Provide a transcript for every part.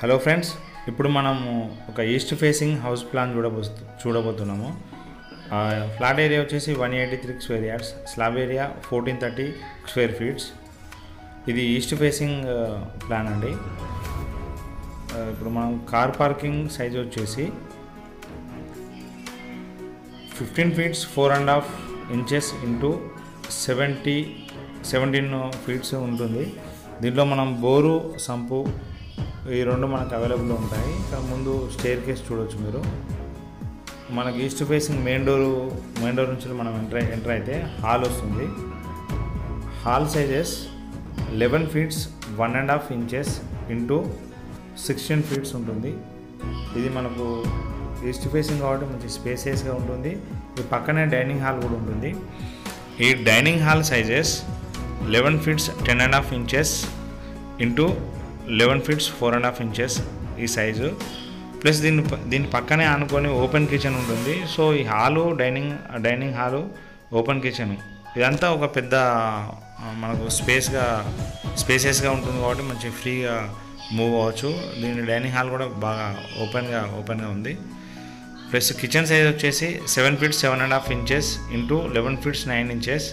Hello friends ఇప్పుడు మనము ఒక ఈస్ట్ ఫేసింగ్ హౌస్ ప్లాన్ చూడబో చూడబోతున్నాము ఆ, ఫ్లాట్ ఏరియా వచ్చేసి one eighty three square yards slab area fourteen thirty square feets ఇది ఈస్ట్ ఫేసింగ్ ఆ, ప్లాన్ అండి ఆ, ఇప్పుడు మనం కార్ పార్కింగ్ సైజ్ వచ్చేసి fifteen feets four and half inches into seventy seventeen feets ఉంటుంది దీంట్లో మనం బోరు సంపు ఈ రెండు మనకు అవైలబుల్ ఉంటాయి ఇక్కడ ముందు స్టేర్ కేస్ చూడొచ్చు మీరు మనకి east facing main door main door నుంచి మనం ఎంటర్ ఎంటర్ అయితే హాల్ వస్తుంది hall sizes eleven feets one and half inches into sixteen feets ఉంటుంది ఇది మనకు ఈస్ట్ ఫేసింగ్ కాబట్టి మంచి స్పేసియస్గా ఉంటుంది ఈ పక్కనే డైనింగ్ హాల్ కూడా ఉంటుంది ఈ dining hall sizes eleven feets ten and half inches into eleven feets four and half inches ఈ సైజు ప్లస్ దీని ప- దీని పక్కనే ఆనుకొని ఓపెన్ కిచెన్ ఉంటుంది సో ఈ hall dining dining hall open kitchen ఇదంతా ఒక పెద్ద ఆ, మనకు స్పేస్గా స్పేసెస్గా ఉంటుంది కాబట్టి మంచి ఫ్రీగా మూవ్ అవ్వచ్చు దీని డైనింగ్ హాల్ కూడా బాగా ఓపెన్గా ఓపెన్గా ఉంది ప్లస్ కిచెన్ సైజ్ వచ్చేసి seven feets seven and half inches into eleven feets nine inches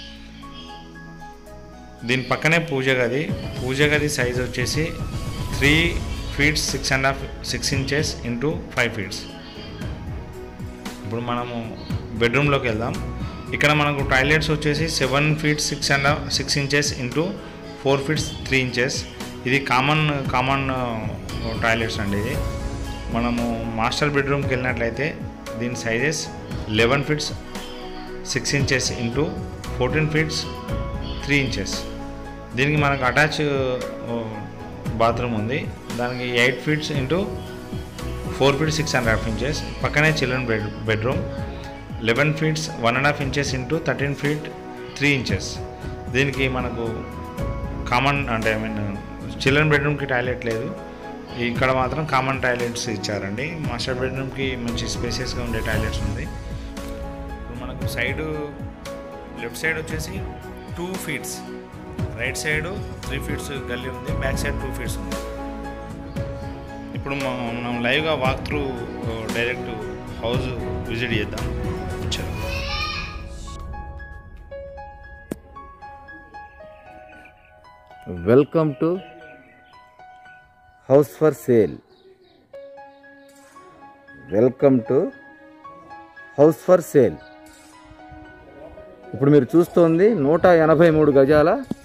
దీని పక్కనే పూజ గది పూజ గది సైజ్ వచ్చేసి three feets six and half six inches into five feets ఇప్పుడు మనము బెడ్రూమ్లోకి వెళ్దాం ఇక్కడ మనకు టాయిలెట్స్ వచ్చేసి seven feet six and half six inches into four feets three inches ఇది కామన్ కామన్ టాయిలెట్స్ అండి ఇది మనము మాస్టర్ బెడ్రూమ్కి వెళ్ళినట్లయితే దీని sizes eleven feets six inches into fourteen feets three inches దీనికి మనకు అటాచ్ బాత్రూమ్ ఉంది దానికి eight feets into four feet six and half inches పక్కనే children bed bedroom eleven feets one and half inches into thirteen feet three inches దీనికి మనకు common అంటే I mean children బెడ్రూమ్కి toilet లేదు ఇక్కడ మాత్రం కామన్ టాయిలెట్స్ ఇచ్చారండి మాస్టర్ బెడ్రూమ్కి మంచి స్పేసియస్గా ఉండే టాయిలెట్స్ ఉంది ఇప్పుడు మనకు సైడు లెఫ్ట్ సైడ్ వచ్చేసి two feets right side three feets గల్లీ ఉంది బ్యాక్ సైడ్ టూ ఫీట్స్ ఉంది ఇప్పుడు మ- మనం లైవ్గా walk through direct house visit చేద్దాం చలో welcome to house for sale welcome to house for sale ఇప్పుడు మీరు చూస్తోంది నూట ఎనభై మూడు గజాల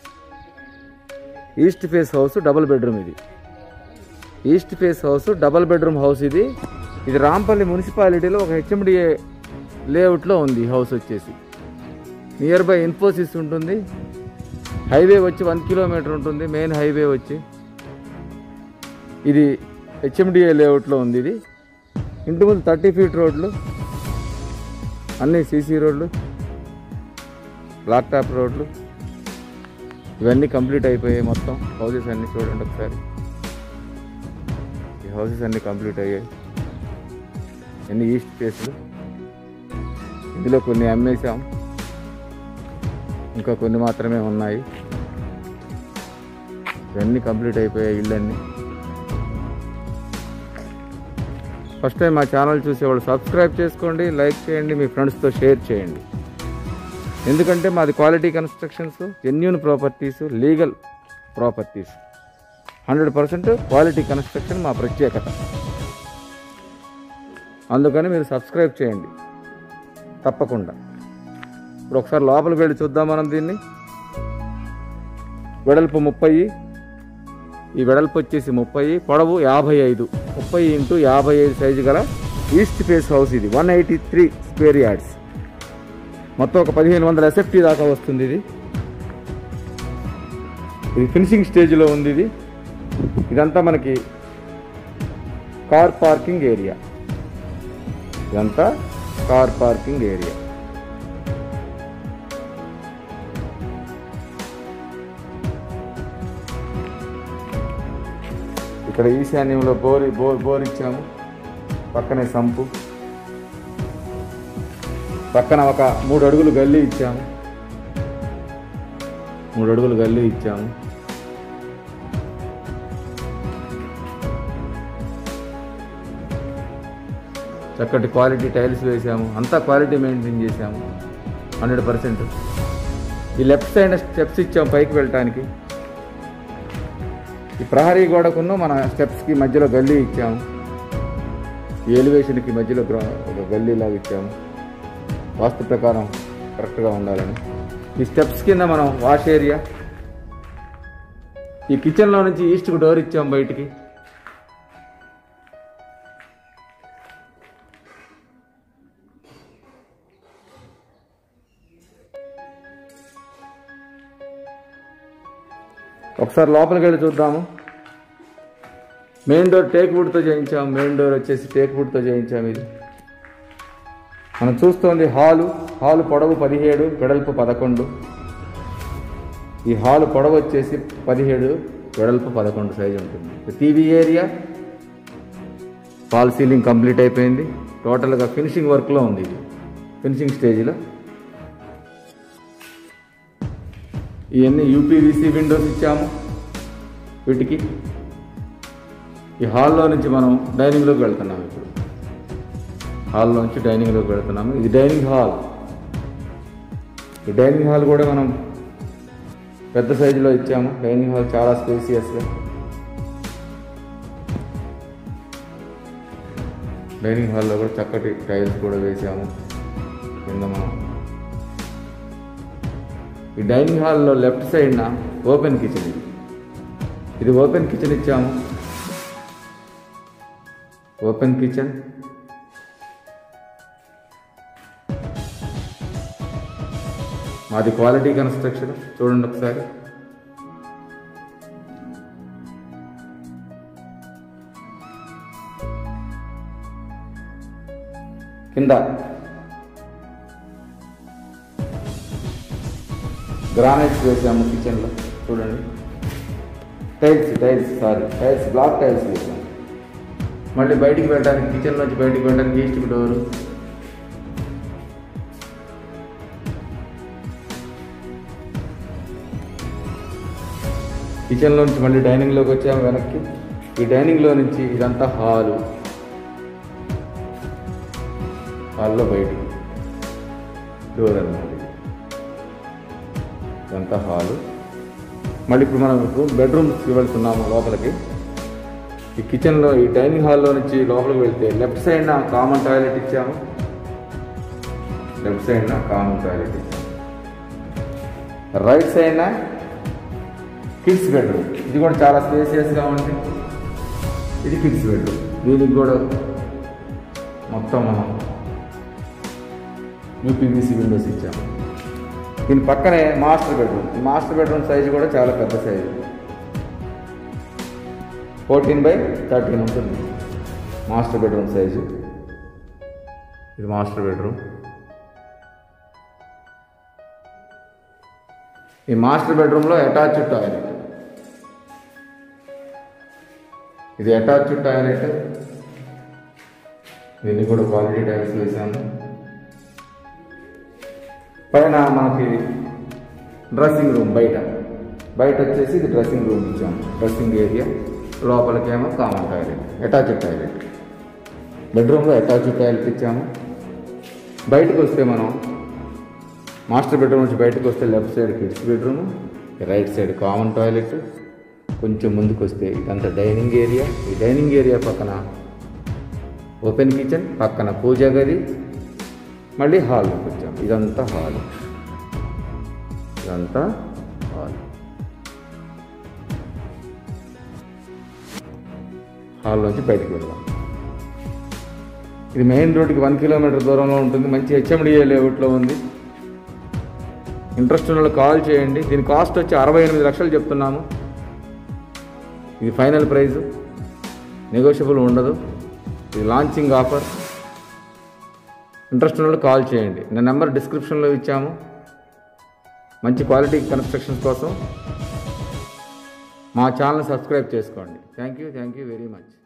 east face house double bedroom ఇది east face house double bedroom house ఇది ఇది రాంపల్లి మున్సిపాలిటీలో ఒక హెచ్ఎండిఏ లేఅవుట్లో ఉంది ఈ హౌస్ వచ్చేసి నియర్ బై ఇన్ఫోసిస్ ఉంటుంది హైవే వచ్చి వన్ కిలోమీటర్ ఉంటుంది మెయిన్ హైవే వచ్చి ఇది హెచ్ఎండిఏ లేఅవుట్లో ఉంది ఇది ఇంటి ముందు థర్టీ ఫీట్ రోడ్లు అన్ని సీసీ రోడ్లు బ్లాక్ టాప్ రోడ్లు ఇవన్నీ కంప్లీట్ అయిపోయాయి మొత్తం హౌసెస్ అన్నీ చూడండి ఒకసారి ఈ హౌసెస్ అన్నీ కంప్లీట్ అయ్యాయి అన్ని ఈస్ట్ ఫేస్లు ఇందులో కొన్ని అమ్మేశాం ఇంకా కొన్ని మాత్రమే ఉన్నాయి ఇవన్నీ కంప్లీట్ అయిపోయాయి ఇళ్ళన్నీ ఫస్ట్ టైం మా ఛానల్ చూసేవాళ్ళు సబ్స్క్రైబ్ చేసుకోండి లైక్ చేయండి మీ ఫ్రెండ్స్తో షేర్ చేయండి ఎందుకంటే మాది quality constructions genuine properties legal properties hundred percent quality construction మా ప్రత్యేకత అందుకని మీరు సబ్స్క్రైబ్ చేయండి తప్పకుండా ఇప్పుడు ఒకసారి లోపలికి వెళ్ళి చూద్దాం మనం దీన్ని వెడల్పు ముప్పై ఈ వెడల్పు వచ్చేసి ముప్పై పొడవు యాభై ఐదు ముప్పై ఇంటూ యాభై ఐదు సైజు గల ఈస్ట్ ఫేస్ హౌస్ ఇది one eighty three square yards మొత్తం ఒక పదిహేను వందల ఎస్ఎఫ్టీ దాకా వస్తుంది ఇది ఇది ఫినిషింగ్ స్టేజ్లో ఉంది ఇది ఇదంతా మనకి కార్ పార్కింగ్ ఏరియా ఇదంతా కార్ పార్కింగ్ ఏరియా ఇక్కడ ఈశాన్యంలో బోర్ బోర్ బోర్ ఇచ్చాము పక్కనే సంపు పక్కన ఒక మూడు అడుగులు గల్లీ ఇచ్చాము మూడు అడుగులు గల్లీ ఇచ్చాము చక్కటి క్వాలిటీ టైల్స్ వేసాము అంతా క్వాలిటీ మెయింటైన్ చేసాము హండ్రెడ్ పర్సెంట్ ఈ లెఫ్ట్ సైడ్ స్టెప్స్ ఇచ్చాము పైకి వెళ్ళటానికి ఈ ప్రహరీ గోడకున్న మన స్టెప్స్కి మధ్యలో గల్లీ ఇచ్చాము ఈ ఎలివేషన్కి మధ్యలో గ్రౌ- ఒక గల్లీ లాగా ఇచ్చాము వాస్తు ప్రకారం కరెక్ట్గా ఉండాలని ఈ స్టెప్స్ కింద మనం వాష్ ఏరియా ఈ కిచెన్లో నుంచి ఈస్ట్కి డోర్ ఇచ్చాం బయటికి ఒకసారి లోపలికి వెళ్ళి చూద్దాము మెయిన్ డోర్ టేక్ వుడ్తో చేయించాము మెయిన్ డోర్ వచ్చేసి టేక్ వుడ్తో చేయించాము ఇది మనం చూస్తోంది హాలు హాలు పొడవు పదిహేడు వెడల్పు పదకొండు ఈ హాలు పొడవు వచ్చేసి పదిహేడు వెడల్పు పదకొండు సైజు ఉంటుంది TV area fall ceiling complete అయిపోయింది టోటల్గా ఫినిషింగ్ వర్క్లో ఉంది ఇది ఫినిషింగ్ స్టేజ్లో ఇవన్నీ యూపీవీసీ విండోస్ ఇచ్చాము వీటికి ఈ హాల్లో నుంచి మనం డైనింగ్లోకి వెళ్తున్నాము ఇప్పుడు హాల్లో నుంచి డైనింగ్లోకి వెళ్తున్నాము ఇది డైనింగ్ హాల్ ఈ డైనింగ్ హాల్ కూడా మనం పెద్ద సైజులో ఇచ్చాము డైనింగ్ హాల్ చాలా స్పేసియస్గా డైనింగ్ హాల్లో కూడా చక్కటి టైల్స్ కూడా వేసాము కింద మనం ఈ డైనింగ్ హాల్లో లెఫ్ట్ సైడ్న ఓపెన్ కిచెన్ ఇది ఇది ఓపెన్ కిచెన్ ఇచ్చాము ఓపెన్ కిచెన్ మాది క్వాలిటీ కన్స్ట్రక్షన్ చూడండి ఒకసారి కింద గ్రానైట్స్ వేసాము కిచెన్లో చూడండి tiles tiles sorry tiles black tiles వేసాము మళ్ళీ బయటికి వెళ్ళడానికి కిచెన్ నుంచి బయటికి వెళ్ళడానికి ఈస్ట్కి డోరు కిచెన్లో నుంచి మళ్ళీ డైనింగ్లోకి వచ్చాము వెనక్కి ఈ డైనింగ్లో నుంచి ఇదంతా హాలు హాల్లో బయటికి డోర్ అన్నమాట ఇది. ఇదంతా హాలు మళ్ళీ ఇప్పుడు మనం రూమ్ బెడ్రూమ్స్కి వెళ్తున్నాము లోపలికి ఈ కిచెన్లో ఈ డైనింగ్ హాల్లో నుంచి లోపలికి వెళ్తే లెఫ్ట్ సైడ్న కామన్ టాయిలెట్ ఇచ్చాము లెఫ్ట్ సైడ్న కామన్ టాయిలెట్ ఇచ్చాము రైట్ సైడ్న కిడ్స్ బెడ్రూమ్ ఇది కూడా చాలా స్పేసియస్గా ఉంది ఇది కిడ్స్ బెడ్రూమ్ దీనికి కూడా మొత్తం మనం యూపీవీసీ విండోస్ ఇచ్చాము దీని పక్కనే మాస్టర్ బెడ్రూమ్ ఈ మాస్టర్ బెడ్రూమ్ సైజు కూడా చాలా పెద్ద సైజు ఫోర్టీన్ బై థర్టీన్ ఉంటుంది మాస్టర్ బెడ్రూమ్ సైజు ఇది మాస్టర్ బెడ్రూమ్ ఈ మాస్టర్ బెడ్రూమ్లో అటాచ్డ్ టాయిలెట్ ఇది అటాచ్డ్ టాయిలెట్ దీన్ని కూడా క్వాలిటీ టైల్స్ వేసాము పైన మనకి డ్రెస్సింగ్ రూమ్ బయట బయట వచ్చేసి ఇది డ్రెస్సింగ్ రూమ్ ఇచ్చాము డ్రెస్సింగ్ ఏరియా లోపలికేమో కామన్ టాయిలెట్ అటాచ్డ్ టాయిలెట్ బెడ్రూమ్లో అటాచ్డ్ టాయిలెట్ ఇచ్చాము బయటకు వస్తే మనం మాస్టర్ బెడ్రూమ్ నుంచి బయటకు వస్తే left side kids bedroom right side common toilet కొంచెం ముందుకు వస్తే ఇదంతా డైనింగ్ ఏరియా ఈ డైనింగ్ ఏరియా పక్కన ఓపెన్ కిచెన్ పక్కన పూజా గది మళ్ళీ హాల్లోకి వచ్చాం ఇదంతా హాల్ ఇదంతా హాల్ హాల్ నుంచి బయటకు వెళ్దాం ఇది మెయిన్ రోడ్కి వన్ కిలోమీటర్ దూరంలో ఉంటుంది మంచి హెచ్ఎండిఏ లేఅవుట్లో ఉంది ఇంట్రెస్ట్ ఉన్న వాళ్ళు కాల్ చేయండి దీని కాస్ట్ వచ్చి అరవై ఎనిమిది లక్షలు చెప్తున్నాము ఇది ఫైనల్ ప్రైస్ నెగోషియబుల్ ఉండదు ఇది లాంచింగ్ ఆఫర్ ఇంట్రెస్ట్ ఉన్న వాళ్ళు కాల్ చేయండి నా నెంబర్ డిస్క్రిప్షన్లో ఇచ్చాము మంచి క్వాలిటీ కన్స్ట్రక్షన్స్ కోసం మా ఛానల్ సబ్స్క్రైబ్ చేసుకోండి thank you thank you very much